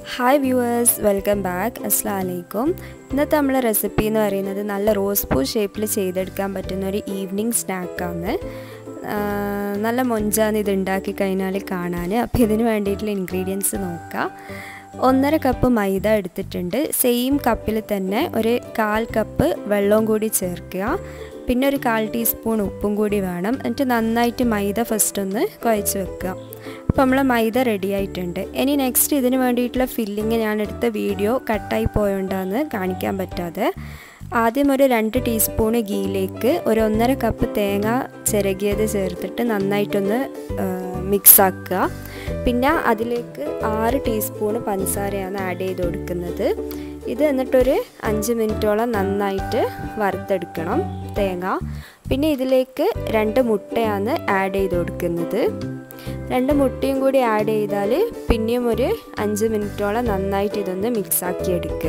hi viewers welcome back അസ്സാം വലൈക്കും ഇന്നത്തെ നമ്മളെ റെസിപ്പി എന്ന് പറയുന്നത് നല്ല റോസ് പൂ ഷേപ്പിൽ ചെയ്തെടുക്കാൻ പറ്റുന്ന ഒരു ഈവനിങ് സ്നാക്കാണ് നല്ല മൊഞ്ചാന്ന് ഇത് ഉണ്ടാക്കി കഴിഞ്ഞാൽ കാണാൻ അപ്പോൾ ഇതിന് വേണ്ടിയിട്ടുള്ള ഇൻഗ്രീഡിയൻസ് നോക്കാം ഒന്നര കപ്പ് മൈദ എടുത്തിട്ടുണ്ട് സെയിം കപ്പിൽ തന്നെ ഒരു കാൽ കപ്പ് വെള്ളവും കൂടി ചേർക്കുക പിന്നെ ഒരു കാൽ ടീസ്പൂൺ ഉപ്പും കൂടി വേണം എന്നിട്ട് നന്നായിട്ട് മൈദ ഫസ്റ്റ് ഒന്ന് കുഴച്ച് വെക്കുക അപ്പോൾ നമ്മൾ മൈദ റെഡി ആയിട്ടുണ്ട് ഇനി നെക്സ്റ്റ് ഇതിന് വേണ്ടിയിട്ടുള്ള ഫില്ലിങ് ഞാൻ എടുത്ത വീഡിയോ കട്ടായി പോയോണ്ടാന്ന് കാണിക്കാൻ പറ്റാതെ ആദ്യം ഒരു രണ്ട് ടീസ്പൂണ് ഗീയിലേക്ക് ഒരു ഒന്നര കപ്പ് തേങ്ങ ചിരകിയത് ചേർത്തിട്ട് നന്നായിട്ടൊന്ന് മിക്സ് ആക്കുക പിന്നെ അതിലേക്ക് ആറ് ടീസ്പൂണ് പഞ്ചസാരയാണ് ആഡ് ചെയ്ത് കൊടുക്കുന്നത് ഇത് എന്നിട്ടൊരു അഞ്ച് മിനിറ്റോളം നന്നായിട്ട് വറുത്തെടുക്കണം തേങ്ങ പിന്നെ ഇതിലേക്ക് രണ്ട് മുട്ടയാണ് ആഡ് ചെയ്ത് കൊടുക്കുന്നത് രണ്ട് മുട്ടയും കൂടി ആഡ് ചെയ്താൽ പിന്നെയും ഒരു അഞ്ച് മിനിറ്റോളം നന്നായിട്ട് ഇതൊന്ന് മിക്സ് ആക്കി എടുക്കുക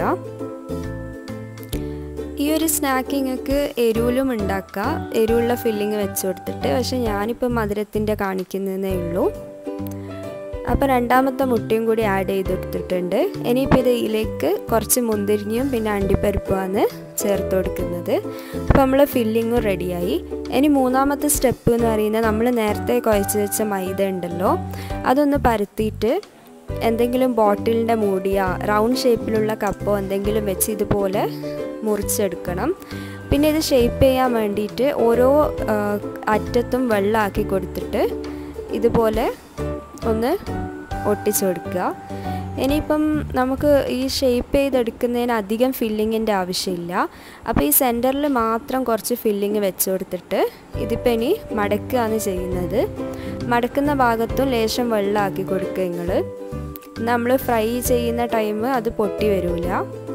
ഈ ഒരു സ്നാക്കിങ്ങൾക്ക് എരിവിലും ഉണ്ടാക്കാം എരിവുള്ള ഫില്ലിങ് വെച്ച് കൊടുത്തിട്ട് പക്ഷെ ഞാനിപ്പോൾ മധുരത്തിൻ്റെ കാണിക്കുന്നതേ ഉള്ളൂ അപ്പോൾ രണ്ടാമത്തെ മുട്ടയും കൂടി ആഡ് ചെയ്ത് കൊടുത്തിട്ടുണ്ട് ഇനിയിപ്പോൾ ഇതിലേക്ക് കുറച്ച് മുന്തിരിഞ്ഞും പിന്നെ അണ്ടിപ്പരിപ്പുമാണ് ചേർത്ത് കൊടുക്കുന്നത് അപ്പോൾ നമ്മൾ ഫില്ലിങ്ങും റെഡിയായി ഇനി മൂന്നാമത്തെ സ്റ്റെപ്പ് എന്ന് പറയുന്നത് നമ്മൾ നേരത്തെ കുഴച്ച് വെച്ച മൈദ ഉണ്ടല്ലോ അതൊന്ന് പരത്തിയിട്ട് എന്തെങ്കിലും ബോട്ടിലിൻ്റെ മൂടിയോ റൗണ്ട് ഷേപ്പിലുള്ള കപ്പോ എന്തെങ്കിലും വെച്ച് ഇതുപോലെ മുറിച്ചെടുക്കണം പിന്നെ ഇത് ഷേപ്പ് ചെയ്യാൻ വേണ്ടിയിട്ട് ഓരോ അറ്റത്തും വെള്ളമാക്കി കൊടുത്തിട്ട് ഇതുപോലെ ഒന്ന് ഒട്ടിച്ചു കൊടുക്കുക ഇനിയിപ്പം നമുക്ക് ഈ ഷേപ്പ് ചെയ്തെടുക്കുന്നതിന് അധികം ഫില്ലിങ്ങിൻ്റെ ആവശ്യമില്ല അപ്പോൾ ഈ സെൻറ്ററിൽ മാത്രം കുറച്ച് ഫില്ലിങ് വെച്ച് കൊടുത്തിട്ട് ഇതിപ്പോൾ ഇനി മടക്കുകയാണ് ചെയ്യുന്നത് മടക്കുന്ന ഭാഗത്തും ലേശം വെള്ളമാക്കി കൊടുക്കുക നിങ്ങൾ നമ്മൾ ഫ്രൈ ചെയ്യുന്ന ടൈം അത് പൊട്ടി വരില്ല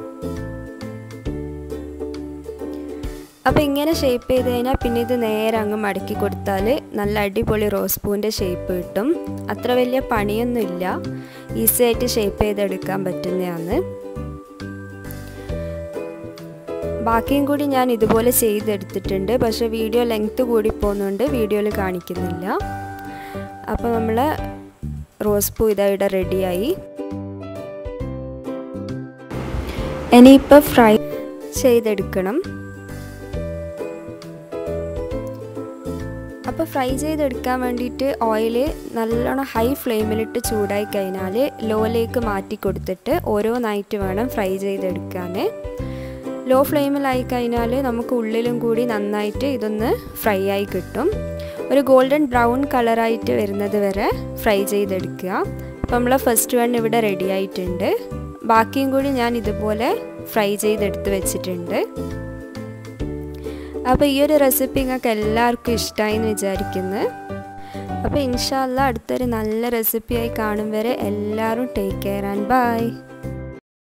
അപ്പോൾ ഇങ്ങനെ ഷേപ്പ് ചെയ്ത് കഴിഞ്ഞാൽ പിന്നെ ഇത് നേരെ അങ്ങ് മടക്കി കൊടുത്താൽ നല്ല അടിപൊളി റോസ് പൂവിൻ്റെ ഷേപ്പ് കിട്ടും അത്ര വലിയ പണിയൊന്നുമില്ല ഈസി ആയിട്ട് ഷേപ്പ് ചെയ്തെടുക്കാൻ പറ്റുന്നതാണ് ബാക്കിയും കൂടി ഞാൻ ഇതുപോലെ ചെയ്തെടുത്തിട്ടുണ്ട് പക്ഷേ വീഡിയോ ലെങ്ത്ത് കൂടി പോകുന്നുണ്ട് വീഡിയോയിൽ കാണിക്കുന്നില്ല അപ്പോൾ നമ്മൾ റോസ് പൂ ഇതാ ഇവിടെ റെഡിയായി ഇനിയിപ്പോൾ ഫ്രൈ ചെയ്തെടുക്കണം അപ്പോൾ ഫ്രൈ ചെയ്തെടുക്കാൻ വേണ്ടിയിട്ട് ഓയിൽ നല്ലോണം ഹൈ ഫ്ലെയിമിലിട്ട് ചൂടായി കഴിഞ്ഞാൽ ലോയിലേക്ക് മാറ്റി കൊടുത്തിട്ട് ഓരോന്നായിട്ട് വേണം ഫ്രൈ ചെയ്തെടുക്കാൻ ലോ ഫ്ലെയിമിലായി കഴിഞ്ഞാൽ നമുക്ക് ഉള്ളിലും കൂടി നന്നായിട്ട് ഇതൊന്ന് ഫ്രൈ ആയി കിട്ടും ഒരു ഗോൾഡൻ ബ്രൗൺ കളറായിട്ട് വരുന്നത് വരെ ഫ്രൈ ചെയ്തെടുക്കുക അപ്പോൾ നമ്മളെ ഫസ്റ്റ് വൺ ഇവിടെ റെഡി ആയിട്ടുണ്ട് ബാക്കിയും കൂടി ഞാൻ ഇതുപോലെ ഫ്രൈ ചെയ്തെടുത്ത് വെച്ചിട്ടുണ്ട് അപ്പോൾ ഈ ഒരു റെസിപ്പി നിങ്ങൾക്ക് എല്ലാവർക്കും ഇഷ്ടമായി എന്ന് വിചാരിക്കുന്നു അപ്പോൾ ഇൻഷാല്ല അടുത്തൊരു നല്ല റെസിപ്പിയായി കാണും വരെ എല്ലാവരും ടേക്ക് കെയർ ആൻഡ് ബൈ